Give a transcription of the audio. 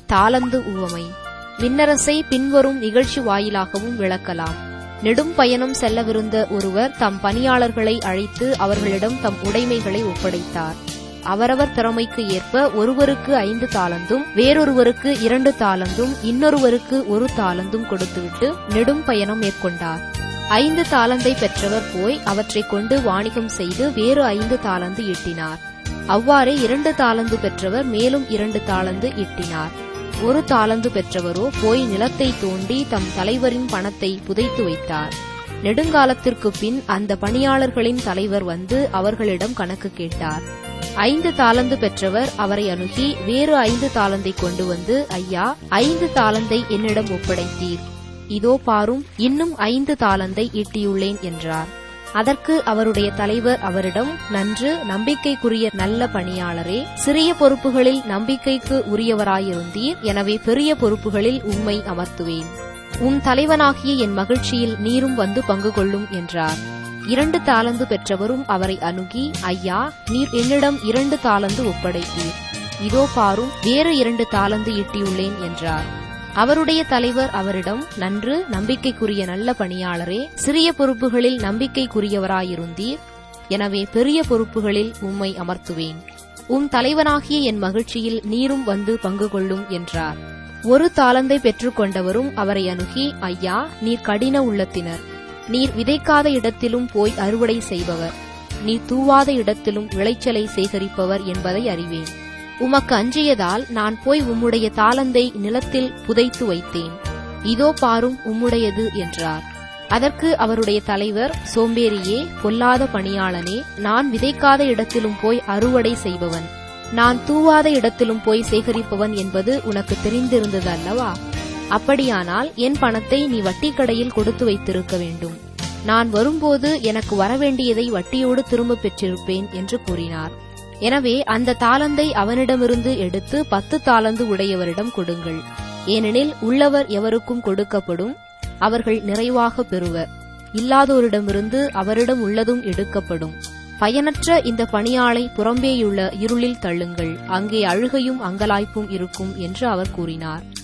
தாளந்து உவமை விண்ணரசை பின்வரும் நிகழ்ச்சி வாயிலாகவும் விளக்கலாம் நெடும் பயணம் செல்லவிருந்த ஒருவர் தம் பணியாளர்களை அழைத்து அவர்களிடம் தம் உடைமைகளை ஒப்படைத்தார் அவரவர் திறமைக்கு ஏற்ப ஒருவருக்கு ஐந்து தாளந்தும் வேறொருவருக்கு இரண்டு தாளந்தும் இன்னொருவருக்கு ஒரு தாளந்தும் கொடுத்துவிட்டு நெடும் பயணம் மேற்கொண்டார் ஐந்து தாளந்தை பெற்றவர் போய் அவற்றைக் கொண்டு வாணிகம் செய்து வேறு ஐந்து தாளந்து ஈட்டினார் அவ்வாறே இரண்டு தாளந்து பெற்றவர் மேலும் இரண்டு தாளந்து ஈட்டினார் ஒரு தாளந்து பெற்றவரோ போய் நிலத்தை தோண்டி தம் தலைவரின் பணத்தை புதைத்து வைத்தார் நெடுங்காலத்திற்கு பின் அந்த பணியாளர்களின் தலைவர் வந்து அவர்களிடம் கணக்கு கேட்டார் ஐந்து தாளந்து பெற்றவர் அவரை அணுகி வேறு ஐந்து தாளந்தை கொண்டு வந்து ஐயா ஐந்து தாளந்தை என்னிடம் ஒப்படைத்தீர் இதோ பாரும் இன்னும் ஐந்து தாளந்தை ஈட்டியுள்ளேன் என்றார் அதற்கு அவருடைய தலைவர் அவரிடம் நன்று நம்பிக்கைக்குரிய நல்ல பணியாளரே சிறிய பொறுப்புகளில் நம்பிக்கைக்கு உரியவராயிருந்தீர் எனவே பெரிய பொறுப்புகளில் உம்மை அமர்த்துவேன் உம் தலைவனாகிய என் மகிழ்ச்சியில் நீரும் வந்து பங்கு கொள்ளும் என்றார் இரண்டு தாளந்து பெற்றவரும் அவரை அணுகி ஐயா நீர் என்னிடம் இரண்டு தாளந்து ஒப்படைத்தீர் இதோ பாரும் வேறு இரண்டு தாளந்து ஈட்டியுள்ளேன் என்றார் அவருடைய தலைவர் அவரிடம் நன்று நம்பிக்கைக்குரிய நல்ல பணியாளரே சிறிய பொறுப்புகளில் நம்பிக்கைக்குரியவராயிருந்தீர் எனவே பெரிய பொறுப்புகளில் உம்மை அமர்த்துவேன் உம் தலைவனாகிய என் மகிழ்ச்சியில் நீரும் வந்து பங்கு கொள்ளும் என்றார் ஒரு தாளந்தை பெற்றுக்கொண்டவரும் அவரை அணுகி ஐயா நீர் கடின உள்ளத்தினர் நீர் விதைக்காத இடத்திலும் போய் அறுவடை செய்பவர் நீர் தூவாத இடத்திலும் விளைச்சலை சேகரிப்பவர் என்பதை அறிவேன் உமக்கு அஞ்சியதால் நான் போய் உம்முடைய தாளந்தை நிலத்தில் புதைத்து வைத்தேன் இதோ பாரும் உம்முடையது என்றார் அதற்கு அவருடைய தலைவர் சோம்பேறியே பொல்லாத பணியாளனே நான் விதைக்காத இடத்திலும் போய் அறுவடை செய்பவன் நான் தூவாத இடத்திலும் போய் சேகரிப்பவன் என்பது உனக்கு தெரிந்திருந்தது அல்லவா அப்படியானால் என் பணத்தை நீ வட்டிக்கடையில் கொடுத்து வைத்திருக்க வேண்டும் நான் வரும்போது எனக்கு வரவேண்டியதை வட்டியோடு திரும்பப் பெற்றிருப்பேன் என்று கூறினார் எனவே அந்த தாளந்தை அவனிடமிருந்து எடுத்து பத்து தாளந்து உடையவரிடம் கொடுங்கள் ஏனெனில் உள்ளவர் எவருக்கும் கொடுக்கப்படும் அவர்கள் நிறைவாக பெறுவர் இல்லாதோரிடமிருந்து அவரிடம் உள்ளதும் எடுக்கப்படும் பயனற்ற இந்த பணியாளை புறம்பேயுள்ள இருளில் தள்ளுங்கள் அங்கே அழுகையும் அங்கலாய்ப்பும் இருக்கும் என்று அவர் கூறினார்